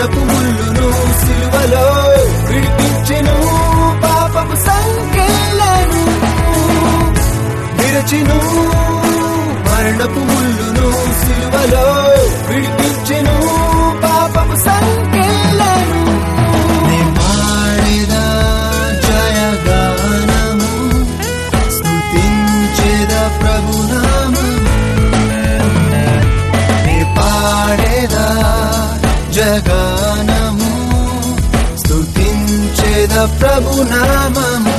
మరణపు ముళ్ళును సిలువలో విడిపించెను పాపపు సంఖ్యలను విరచిను మరణపు ముళ్ళును సిలువలో విడిపించెను పాపపు సంఖ్యలను నే పాడేదా జయగానము స్తుతించేద ప్రభునామము నే పాడేదా జగానము స్తుతించేద ప్రభునామము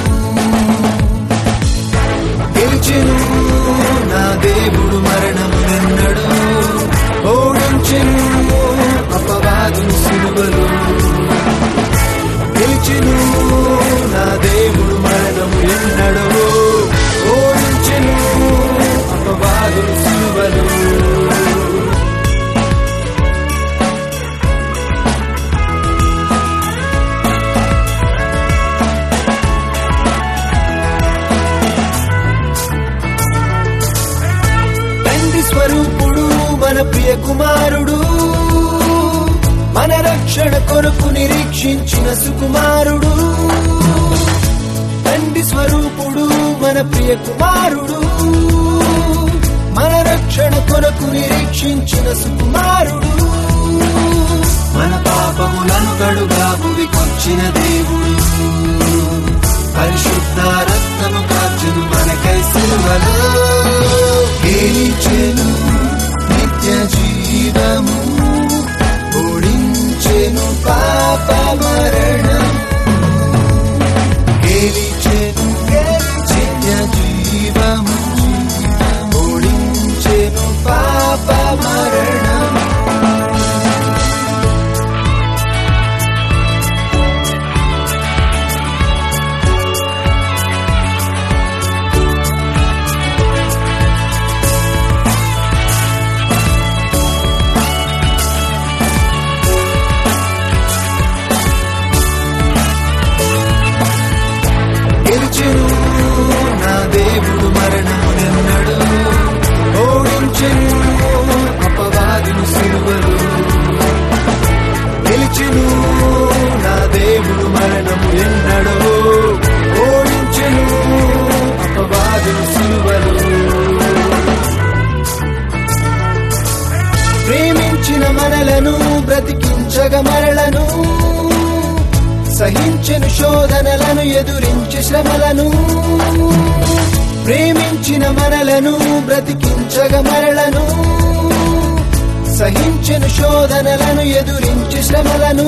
గెలిచెను నా దేవుడు మరణము నిన్నడు ఓడించెను అపవాదును సిలువలు గెలిచెను నా దేవుడు మరణము ఎన్నడో ఓడించెను అపవాదును సిలువలు తండ్రి స్వరూపుడు మన ప్రియ కుమారుడు మన రక్షణ కొరకు నిరీక్షించిన సుకుమారుడు తండ్రి స్వరూపుడు మన ప్రియ కుమారుడు మన రక్షణ కొరకు నిరీక్షించిన సుకుమారుడు మన పాపములను కడుగా భువికొచ్చిన దేవుడు పరిశుద్ధ రక్తము కాచును మనకై సిలువలో గెలిచెను నిత్య జీవము ఓడించెను పాప మరణం గెలిచెను నిత్య జీవము ఓడించెను పాప మరణం గెలిచెను నా దేవుడు మరణము నిన్నడు ఓడించెను అపవాదిని సిలువలు గెలిచెను నా దేవుడు మరణము ఎన్నడో ఓడించెను అపవాదిని సిలువలు ప్రేమించిన మనలను బ్రతికించగ మరలను సహించెను శోధనలను ఎదురించి శ్రమలను ప్రేమించిన మనలను బ్రతికించగ మరలను సహించెను శోధనలను ఎదురించి శ్రమలను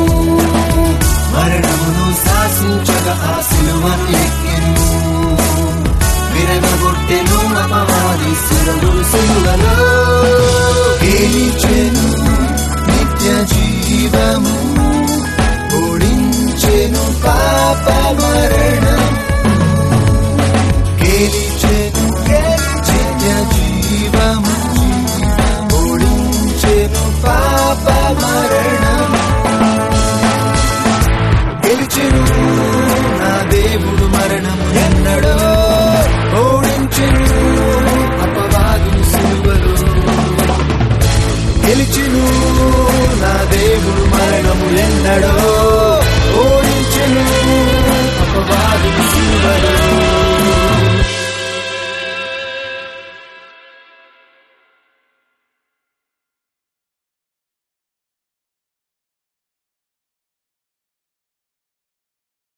మరణమును శాసించగా ఆ సిలువను ఎక్కెను విరగొట్టెను అపవాది శిరములు సిలువలో